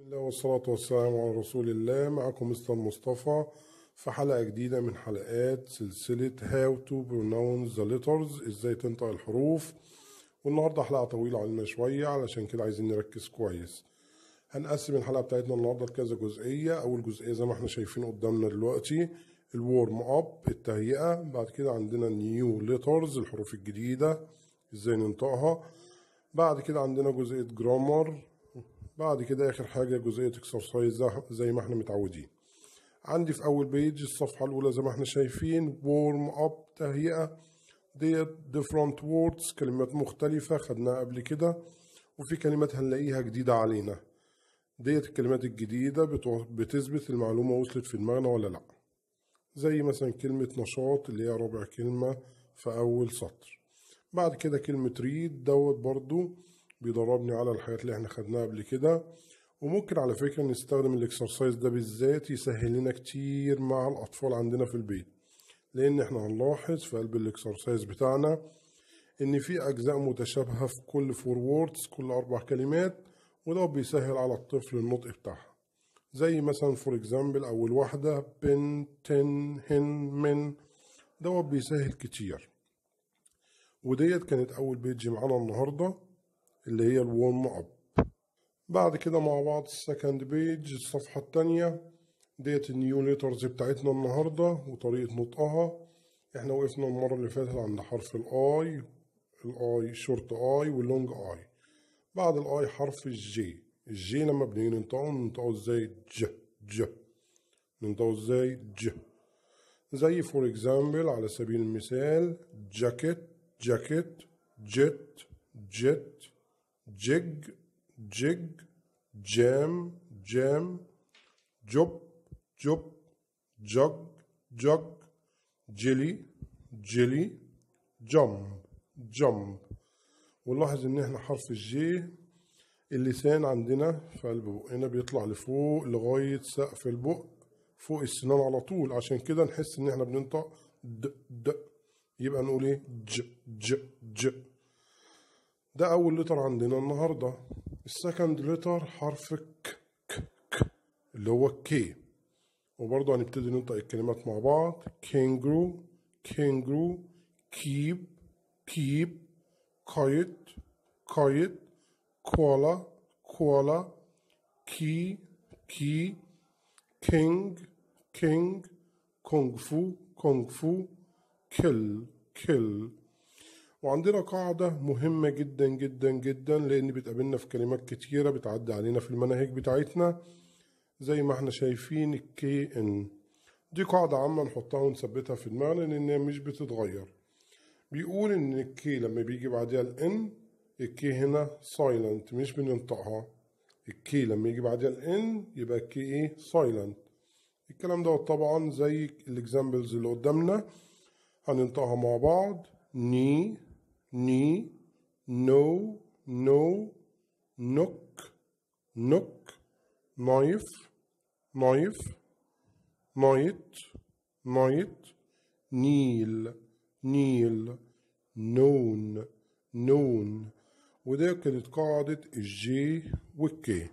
الله والصلاة والسلام على رسول الله معكم مستر مصطفى في حلقة جديدة من حلقات سلسلة How to pronounce the letters ازاي تنطق الحروف والنهاردة حلقة طويلة علينا شوية علشان كده عايزين نركز كويس هنقسم الحلقة بتاعتنا النهاردة لكذا جزئية أول جزئية زي ما احنا شايفين قدامنا دلوقتي الورم اب التهيئة بعد كده عندنا نيو ليترز الحروف الجديدة ازاي ننطقها بعد كده عندنا جزئية جرامر بعد كده اخر حاجه جزئيه اكسرسايز زي ما احنا متعودين عندي في اول بيج الصفحه الاولى زي ما احنا شايفين وورم اب تهيئه ديت different words كلمات مختلفه خدناها قبل كده وفي كلمات هنلاقيها جديده علينا ديت الكلمات الجديده بتثبت المعلومه وصلت في دماغنا ولا لا زي مثلا كلمه نشاط اللي هي رابع كلمه في اول سطر بعد كده كلمه ريد دوت برضو بيدربني على الحاجات اللي احنا خدناها قبل كده وممكن على فكرة نستخدم الاكسرسايز ده بالذات يسهل لنا كتير مع الأطفال عندنا في البيت لأن احنا هنلاحظ في قلب الاكسرسايز بتاعنا إن في أجزاء متشابهة في كل فور ووردز كل أربع كلمات وده بيسهل على الطفل النطق بتاعها زي مثلا فور اكزامبل أول واحدة بن تن هن من دوت بيسهل كتير وديت كانت أول بيج معانا النهارده اللي هي الورم اب بعد كده مع بعض السكند بيج الصفحة التانية ديت النيو ليترز بتاعتنا النهاردة وطريقة نطقها احنا وقفنا المرة اللي فاتت عند حرف الاي الاي شورت اي واللونج اي بعد الاي حرف الجي الجي لما بنيجي ننطقه ننطقه ازاي ج ج ننطقه ازاي ج زي فور اكزامبل على سبيل المثال جاكيت جاكيت جيت جيت جيج جيج جام جام جب جب جج جج جيلي جيلي جمب جمب ونلاحظ ان احنا حرف الجي اللسان عندنا في قلب بقنا بيطلع لفوق لغاية سقف البق فوق السنان على طول عشان كده نحس ان احنا بننطق د د يبقى نقول ايه ج ج ج ده أول لتر عندنا النهاردة السكند لتر حرف ك ك ك اللي هو كي وبرضه هنبتدي ننطق الكلمات مع بعض كينجرو كينجرو كيب كيب كايت كايت كوالا كوالا كي كي كينج كينج كونغ فو كونغ فو كل كل وعندنا قاعدة مهمة جدا جدا جدا لأن بتقابلنا في كلمات كتيرة بتعدي علينا في المناهج بتاعتنا زي ما احنا شايفين الكي ان دي قاعدة عامة نحطها ونثبتها في دماغنا لأن مش بتتغير بيقول إن الكي لما بيجي بعدها الان الكي هنا سايلنت مش بننطقها الكي لما يجي بعدها الان يبقى الكي ايه سايلنت الكلام ده طبعا زي الاكزامبلز اللي قدامنا هننطقها مع بعض ني ني نو نو نوك نوك نايف نايف نايت نايت نيل نيل نون نون وده كانت قاعدة الجي والكي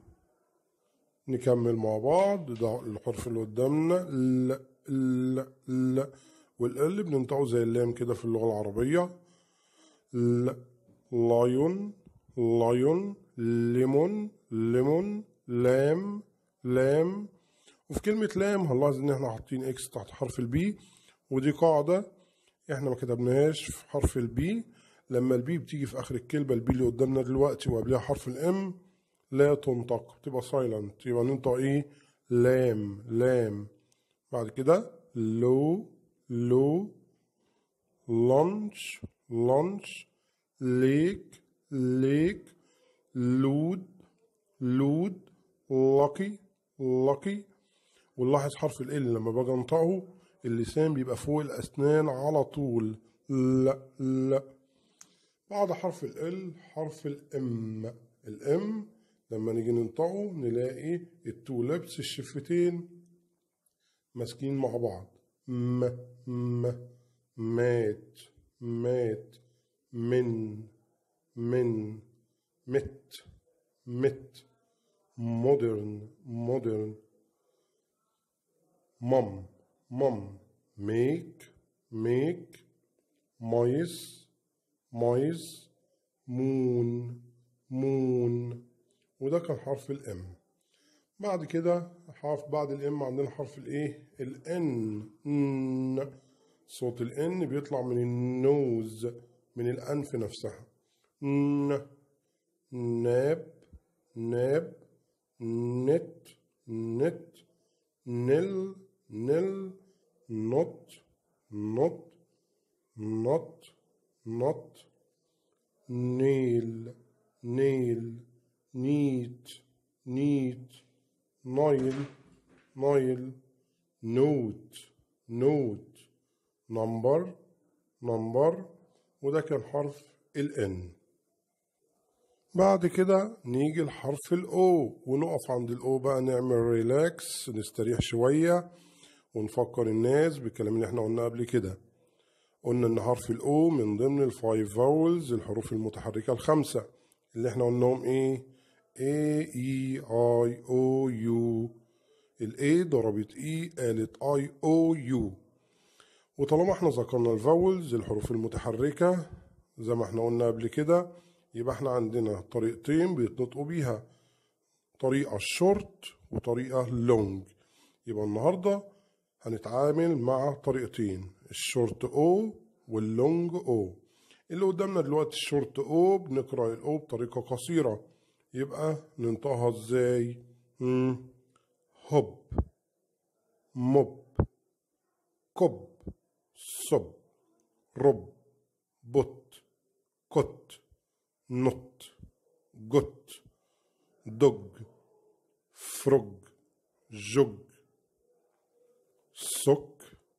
نكمل مع بعض ده الحرف اللي قدامنا ل ل ل والال بننطقه زي اللام كده في اللغة العربية ل لايون لايون ليمون ليمون لام لام وفي كلمة لام هنلاحظ ان احنا حاطين اكس تحت حرف البي ودي قاعدة احنا ما كتبناهاش في حرف البي لما البي بتيجي في اخر الكلمة البي اللي قدامنا دلوقتي وقبلها حرف الام لا تنطق بتبقى سايلنت يبقى ننطق ايه لام لام بعد كده لو لو لانش لانش ليك ليك لود لود لاكي لاكي ونلاحظ حرف ال لما باجي انطقه اللسان بيبقى فوق الاسنان على طول لا لا بعد حرف ال حرف الام الام لما نيجي ننطقه نلاقي التو لبس الشفتين ماسكين مع بعض م م مات مات من من مت مت modern modern mom mom make make mice mice moon moon وده كان حرف الام بعد كده حرف بعد الام عندنا حرف الايه الان ن صوت الان بيطلع من النوز من الانف نفسها ن ناب ناب نت نت نل نل نط نط نط نط نيل نيل نيت نيت نايل نايل نوت نوت نمبر نمبر وده كان حرف الان بعد كده نيجي لحرف الاو ونقف عند الاو بقى نعمل ريلاكس نستريح شوية ونفكر الناس بالكلام اللي احنا قلناه قبل كده قلنا ان حرف الاو من ضمن الفايف فاولز الحروف المتحركة الخمسة اللي احنا قلناهم ايه A E I O U ال A ضربت E قالت I O U وطالما احنا ذكرنا الفاولز الحروف المتحركة زي ما احنا قلنا قبل كده يبقى احنا عندنا طريقتين بيتنطقوا بيها طريقة شورت وطريقة لونج يبقى النهاردة هنتعامل مع طريقتين الشورت او واللونج او اللي قدامنا دلوقتي الشورت او بنقرأ الاو بطريقة قصيرة يبقى ننطقها ازاي مم. هوب موب كب صب رب بط كت نط جت دج فرج جج سك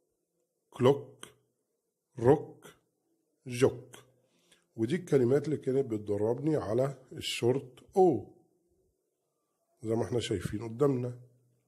كلوك رك جك ودي الكلمات اللي كانت بتدربني على الشورت او زي ما احنا شايفين قدامنا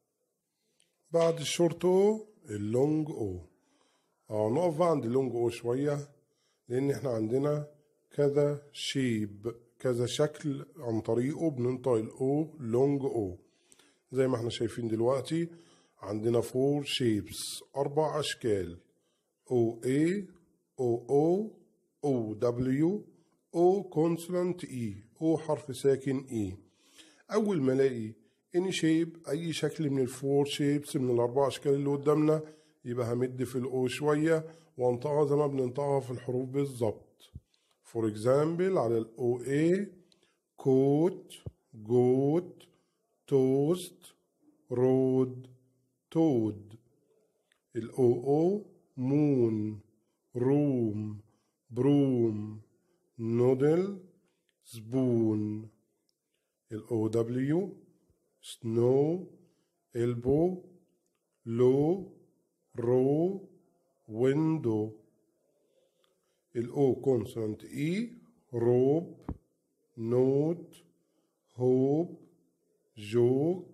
بعد الشورت او اللونج او اه نقف بقى عند اللونج او شوية لان احنا عندنا كذا شيب كذا شكل عن طريقه بننطق الاو لونج او زي ما احنا شايفين دلوقتي عندنا فور شيبس اربع اشكال او اي او او او دبليو او كونسونانت اي او حرف ساكن اي اول ما الاقي اني شيب اي شكل من الفور شيبس من الاربع اشكال اللي قدامنا يبقى همد في الاو شويه وانطقها زي ما بننطقها في الحروف بالظبط فور اكزامبل على الاو اي كوت جوت توست رود تود الاو او مون روم بروم نودل سبون الاو دبليو سنو البو لو رو ويندو الاو كونسونانت اي روب نوت هوب جوك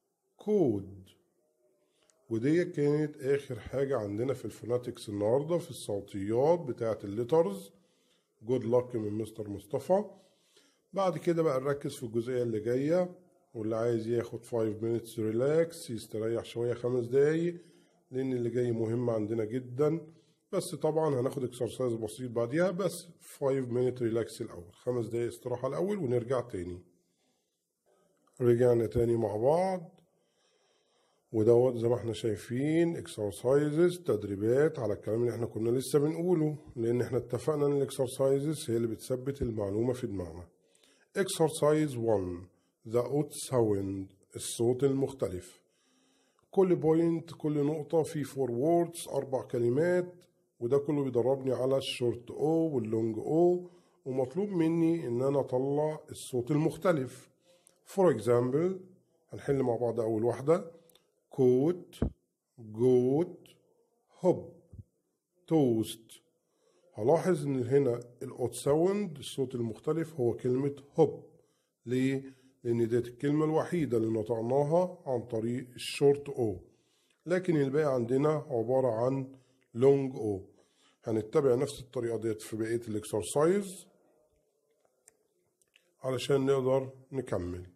كود ودي كانت آخر حاجة عندنا في الفوناتكس النهاردة في الصوتيات بتاعة الليترز جود لك من مستر مصطفى بعد كده بقى نركز في الجزئية اللي جاية واللي عايز ياخد 5 minutes ريلاكس يستريح شوية خمس دقايق لأن اللي جاي مهم عندنا جدا بس طبعا هناخد اكسرسايز بسيط بعديها بس 5 minute ريلاكس الأول خمس دقايق استراحة الأول ونرجع تاني رجعنا تاني مع بعض ودوت زي ما احنا شايفين اكسرسايزز تدريبات على الكلام اللي احنا كنا لسه بنقوله لان احنا اتفقنا ان الاكسرسايزز هي اللي بتثبت المعلومه في دماغنا اكسرسايز 1 ذا اوت ساوند الصوت المختلف كل بوينت كل نقطة في فور ووردز أربع كلمات وده كله بيدربني على الشورت أو واللونج أو ومطلوب مني إن أنا أطلع الصوت المختلف فور اكزامبل هنحل مع بعض أول واحدة كوت جوت هوب توست هلاحظ ان هنا الاوت ساوند الصوت المختلف هو كلمة هوب ليه؟ لان ديت الكلمة الوحيدة اللي نطقناها عن طريق الشورت او لكن الباقي عندنا عبارة عن لونج او هنتبع نفس الطريقة ديت في بقية الاكسرسايز علشان نقدر نكمل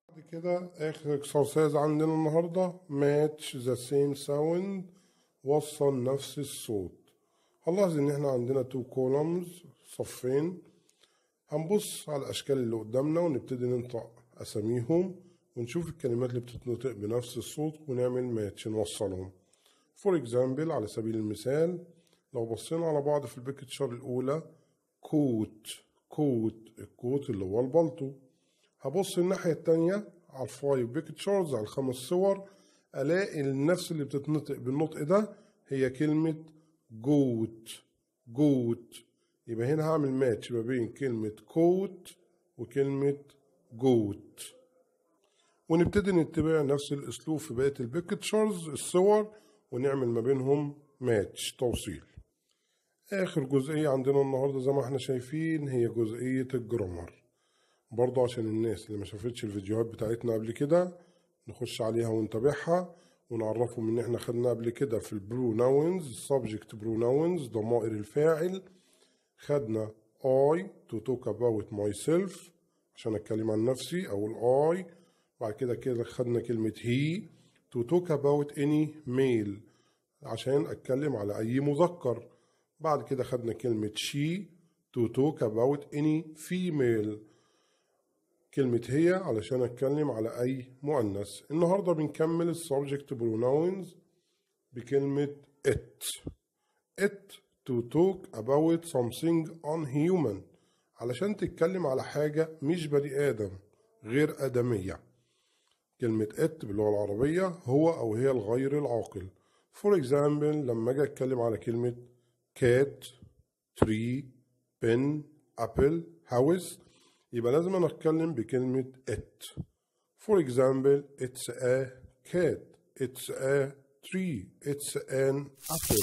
بعد كده آخر اكسرسايز عندنا النهاردة match the same sound وصل نفس الصوت هنلاحظ إن إحنا عندنا two columns صفين هنبص على الأشكال اللي قدامنا ونبتدي ننطق أساميهم ونشوف الكلمات اللي بتتنطق بنفس الصوت ونعمل ماتش نوصلهم فور اكزامبل على سبيل المثال لو بصينا على بعض في البيكتشر الأولى كوت كوت الكوت اللي هو البلطو هبص الناحية التانية على الفايف بيكتشرز على الخمس صور ألاقي النفس اللي بتتنطق بالنطق ده هي كلمة جوت جوت يبقى هنا هعمل ماتش ما بين كلمة كوت وكلمة جوت ونبتدي نتبع نفس الأسلوب في بقية البيكتشرز الصور ونعمل ما بينهم ماتش توصيل آخر جزئية عندنا النهاردة زي ما احنا شايفين هي جزئية الجرامر برضه عشان الناس اللي ما شافتش الفيديوهات بتاعتنا قبل كده نخش عليها ونتابعها ونعرفهم ان احنا خدنا قبل كده في البروناونز السبجكت بروناونز ضمائر الفاعل خدنا I to talk about myself عشان اتكلم عن نفسي او الاي بعد كده كده خدنا كلمة he to talk about any male عشان اتكلم على اي مذكر بعد كده خدنا كلمة she to talk about any female كلمة هي علشان اتكلم على اي مؤنث النهاردة بنكمل السبجكت بروناونز بكلمة it it to talk about something unhuman علشان تتكلم على حاجة مش بني آدم غير آدمية كلمة it باللغة العربية هو أو هي الغير العاقل for example لما أجي أتكلم على كلمة cat tree pen apple house يبقى لازم أنا أتكلم بكلمة it for example it's a cat it's a tree it's an apple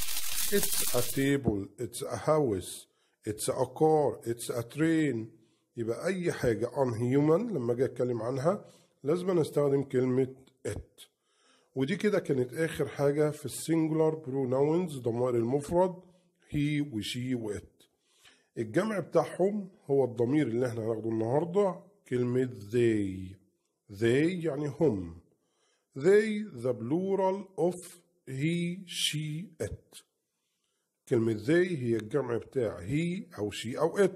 it's a table it's a house it's a car it's a train يبقى أي حاجة unhuman لما أجي أتكلم عنها لازم أستخدم كلمة it ودي كده كانت آخر حاجة في السنجولار بروناونز ضمائر المفرد he وشي وات الجمع بتاعهم هو الضمير اللي احنا هناخده النهاردة كلمة they they يعني هم they the plural of he she it كلمة they هي الجمع بتاع he أو she أو it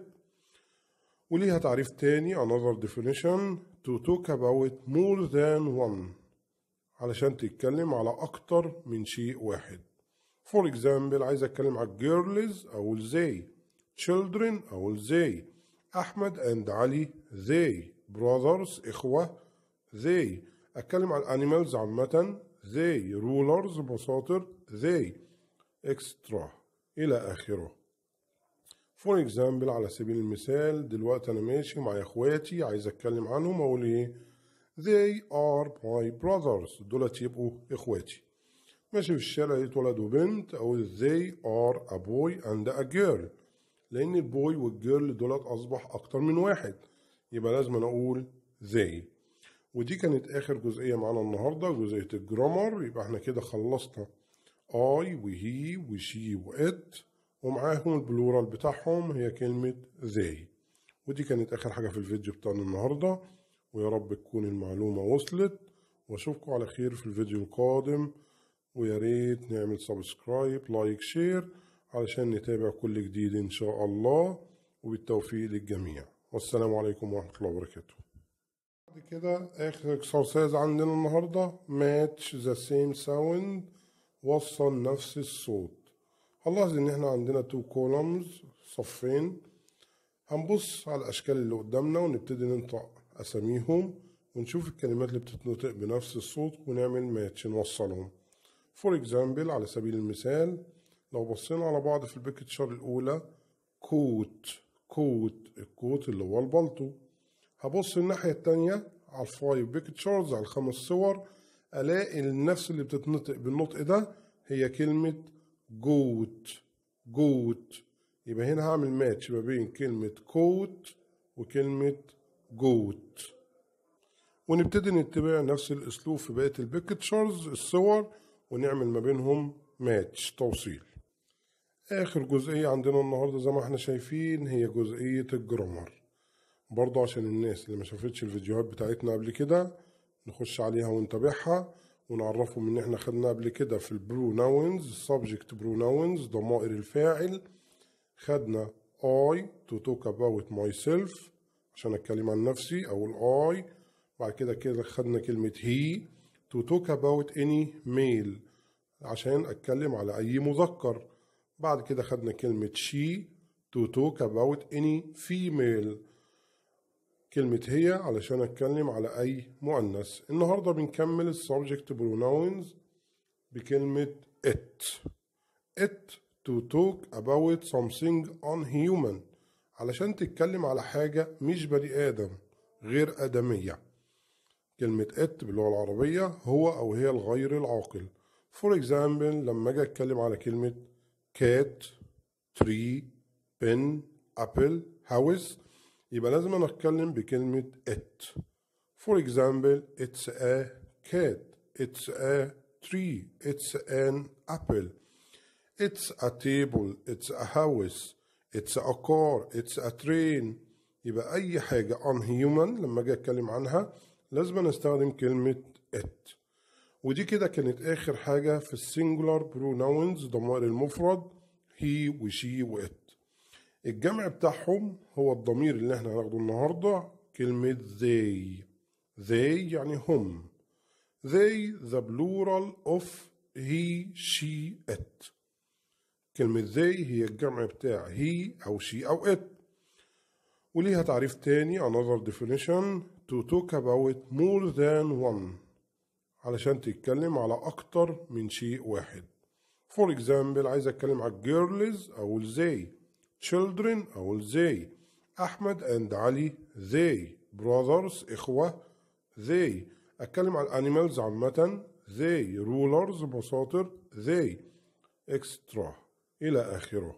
وليها تعريف تاني another definition to talk about more than one علشان تتكلم على أكتر من شيء واحد for example عايز أتكلم على girls أو they children أو they أحمد and علي they brothers إخوة they أتكلم على animals عامة they rulers بساطر they extra إلى آخره فور اكزامبل على سبيل المثال دلوقتي أنا ماشي مع إخواتي عايز أتكلم عنهم أقول إيه they are my brothers دولت يبقوا إخواتي ماشي في الشارع لقيت ولد وبنت أقول they are a boy and a girl لأن البوي والجيرل دولت أصبح أكتر من واحد يبقى لازم أنا أقول they ودي كانت آخر جزئية معانا النهاردة جزئية الجرامر يبقى احنا كده خلصنا I وهي وشي وإت ومعاهم البلورال بتاعهم هي كلمة they ودي كانت آخر حاجة في الفيديو بتاعنا النهاردة ويا رب تكون المعلومة وصلت واشوفكم على خير في الفيديو القادم ويا ريت نعمل سبسكرايب لايك شير علشان نتابع كل جديد إن شاء الله وبالتوفيق للجميع والسلام عليكم ورحمة الله وبركاته بعد كده آخر اكسرسايز عندنا النهاردة match the same sound وصل نفس الصوت هنلاحظ إن إحنا عندنا two columns صفين هنبص على الأشكال اللي قدامنا ونبتدي ننطق أساميهم ونشوف الكلمات اللي بتتنطق بنفس الصوت ونعمل ماتش نوصلهم فور اكزامبل على سبيل المثال لو بصينا على بعض في البيكتشر الأولى كوت كوت الكوت اللي هو البلطو هبص الناحية التانية على الفايف بيكتشرز على الخمس صور ألاقي النفس اللي بتتنطق بالنطق ده هي كلمة جوت جوت يبقى هنا هعمل ماتش ما بين كلمة كوت وكلمة جوت ونبتدي نتبع نفس الأسلوب في بقية البيكتشرز الصور ونعمل ما بينهم ماتش توصيل آخر جزئية عندنا النهاردة زي ما احنا شايفين هي جزئية الجرامر برضه عشان الناس اللي ما شافتش الفيديوهات بتاعتنا قبل كده نخش عليها ونتابعها ونعرفهم ان احنا خدنا قبل كده في البروناونز subject pronouns ضمائر الفاعل خدنا I to talk about myself عشان اتكلم عن نفسي او I بعد كده كده خدنا كلمة he to talk about any male عشان اتكلم على اي مذكر بعد كده خدنا كلمة she to talk about any female كلمة هي علشان اتكلم على اي مؤنث النهاردة بنكمل السبجكت pronouns بكلمة it it to talk about something unhuman علشان تتكلم على حاجة مش بني آدم غير آدمية كلمة it باللغة العربية هو أو هي الغير العاقل for example لما أجي أتكلم على كلمة cat tree pen apple house يبقى لازم أنا أتكلم بكلمة it for example it's a cat it's a tree it's an apple It's a table, it's a house, it's a car, it's a train يبقى أي حاجة unhuman لما أجي أتكلم عنها لازم أستخدم كلمة it ودي كده كانت آخر حاجة في السنجولار بروناونز ضمائر المفرد he وشي وإت الجمع بتاعهم هو الضمير اللي احنا هناخده النهاردة كلمة they they يعني هم they the plural of he she it كلمة they هي الجمع بتاع he أو she أو it وليها تعريف تاني another definition to talk about more than one علشان تتكلم على أكتر من شيء واحد for example عايز أتكلم على girls أو they children أو they أحمد and علي they brothers إخوة they أتكلم على animals عامة they rulers بساطر they extra إلى آخره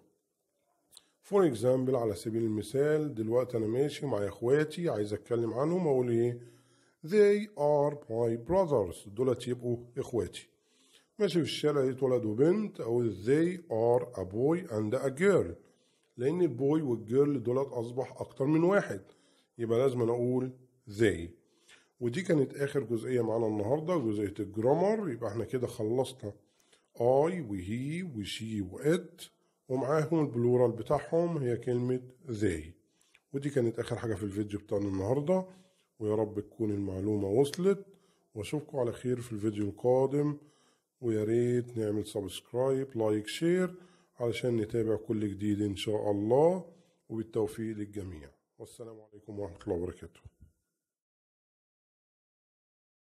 فور اكزامبل على سبيل المثال دلوقتي أنا ماشي مع إخواتي عايز أتكلم عنهم أقول إيه they are my brothers دولت يبقوا إخواتي ماشي في الشارع لقيت ولد وبنت أقول they are a boy and a girl لأن البوي والجيرل دولت أصبح أكتر من واحد يبقى لازم أنا أقول they ودي كانت آخر جزئية معانا النهاردة جزئية الجرامر يبقى احنا كده خلصنا I وهي وشي وإت ومعاهم البلورال بتاعهم هي كلمة they ودي كانت آخر حاجة في الفيديو بتاعنا النهاردة ويا رب تكون المعلومة وصلت واشوفكم على خير في الفيديو القادم ويا ريت نعمل سبسكرايب لايك شير علشان نتابع كل جديد إن شاء الله وبالتوفيق للجميع والسلام عليكم ورحمة الله وبركاته